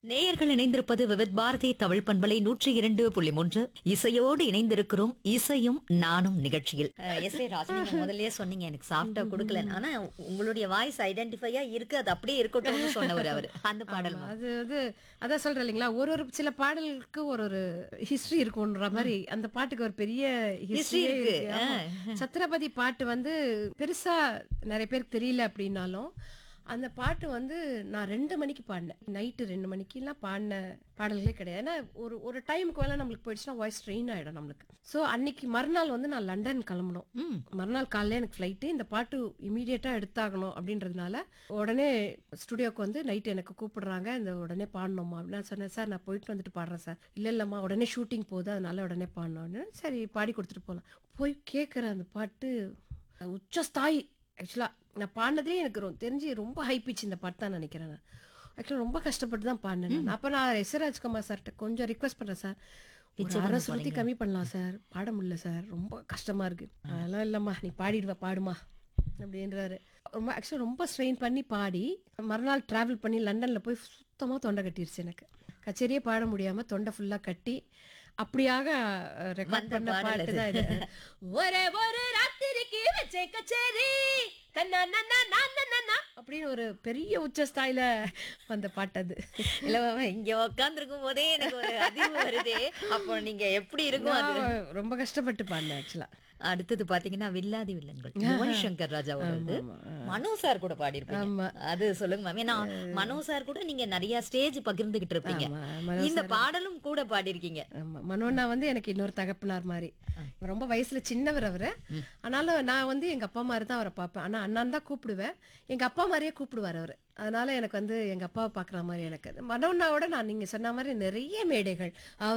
நேயர்கள் இணைந்திருப்பது விவித் பாரதி தமிழ் பண்பலை நூற்றி இரண்டு புள்ளி மூன்று இசையோடு இணைந்திருக்கிறோம் இசையும் நானும் நிகழ்ச்சியில் எஸ் ஏ ராஜ் நீங்க முதல்லயே சொன்னீங்க எனக்கு சாப்பிட்டா கொடுக்கல ஆனா உங்களுடைய வாய்ஸ் ஐடென்டிஃபையா இருக்கு அது அப்படியே இருக்கட்டும்னு சொன்னவர் அவர் அந்த பாடல் ஆமா, அது வந்து அதான் சொல்றேன் இல்லைங்களா ஒரு ஒரு சில பாடலுக்கு ஒரு ஒரு ஹிஸ்டரி இருக்கும்ன்ற மாதிரி அந்த பாட்டுக்கு ஒரு பெரிய History ஹிஸ்டரி இருக்கு. இருக்கு ஆமா. சத்ரபதி பாட்டு வந்து பெருசா நிறைய பேருக்கு தெரியல அப்படின்னாலும் அந்த பாட்டு வந்து நான் ரெண்டு மணிக்கு பாடினேன் நைட்டு ரெண்டு மணிக்கெல்லாம் பாடின பாடல்களே கிடையாது ஏன்னா ஒரு ஒரு டைமுக்கு மேலே நம்மளுக்கு போயிடுச்சுன்னா வாய்ஸ் ட்ரெயின் ஆகிடும் நம்மளுக்கு ஸோ அன்னைக்கு மறுநாள் வந்து நான் லண்டன் கிளம்பணும் ம். மறுநாள் காலையில எனக்கு ஃப்ளைட்டு இந்த பாட்டு இமீடியட்டாக எடுத்தாகணும் அப்படின்றதுனால உடனே ஸ்டுடியோக்கு வந்து நைட் எனக்கு கூப்பிடுறாங்க இந்த உடனே பாடணுமா அப்படின்னு நான் சொன்னேன் சார் நான் போயிட்டு வந்துட்டு பாடுறேன் சார் இல்லை இல்லைம்மா உடனே ஷூட்டிங் போகுது அதனால உடனே பாடணும்னு சரி பாடி கொடுத்துட்டு போகலாம் போய் கேட்குறேன் அந்த பாட்டு உச்சஸ்தாய் ஆக்சுவலாக நான் பாடினதே எனக்கு ரொ- தெரிஞ்சு ரொம்ப ஹை பிச் இந்த பாட்டு தான் நினைக்கிறேன் நான் ஆக்சுவலாக ரொம்ப கஷ்டப்பட்டு தான் பாடினேன் நான். அப்போ நான் எஸ் ராஜ்குமார் சார்கிட்ட கொஞ்சம் ரிக்வெஸ்ட் பண்ணுறேன் சார் பிச்சை ஒரு பண்ண அரை சுருத்தி கம்மி பண்ணலாம் சார் பாட முடியல சார் ரொம்ப கஷ்டமா இருக்கு அதெல்லாம் இல்லைம்மா நீ பாடிடுவ பாடுமா அப்படின்றாரு ரொம்ப ஆக்சுவலாக ரொம்ப ஸ்ட்ரெயின் பண்ணி பாடி மறுநாள் டிராவல் பண்ணி லண்டன்ல போய் சுத்தமா தொண்டை கட்டிருச்சு எனக்கு கச்சேரியே பாட முடியாம தொண்டை ஃபுல்லா கட்டி அப்படியாக ரெக்கார்ட் வந்த பண்ண பாடல் பாட்டு அது. தான் இது ஒரே ஒரு ராத்திரிக்கு வச்ச கச்சேரி தன்னா நன்னா நன்னா நன்னா அப்படின்னு ஒரு பெரிய உச்ச ஸ்தாயில வந்த பாட்டு அது இல்ல மாமா, இங்க உட்கார்ந்து போதே எனக்கு ஒரு அதிர்வு வருதே அப்போ நீங்க எப்படி இருக்கும் அது நான் ரொம்ப கஷ்டப்பட்டு பாடினேன் ஆக்சுவலா அடுத்தது பாத்தீங்கன்னா வில்லாதி வில்லன்கள் யுவன் சங்கர் ராஜா வந்து மனோ சார் கூட பாடியிருப்பீங்க ஆமா. அது சொல்லுங்க மேம் ஏன்னா மனோ சார் கூட நீங்க நிறைய ஸ்டேஜ் பகிர்ந்துகிட்டு இருப்பீங்க ஆமா, மனோ இந்த பாடலும் கூட பாடியிருக்கீங்க ஆமா மனோண்ணா வந்து எனக்கு இன்னொரு தகப்பனார் மாதிரி ரொம்ப வயசுல சின்னவர் அவரு ஆனாலும் நான் வந்து எங்க அப்பா மாதிரி தான் அவரை பார்ப்பேன் ஆனா அண்ணான் தான் கூப்பிடுவேன் எங்க அப்பா மாதிரியே கூப்பிடுவார் அவரு அதனால எனக்கு வந்து எங்க அப்பாவை பார்க்குற மாதிரி எனக்கு மனோண்ணாவோட நான் நீங்க சொன்ன மாதிரி நிறைய மேடைகள்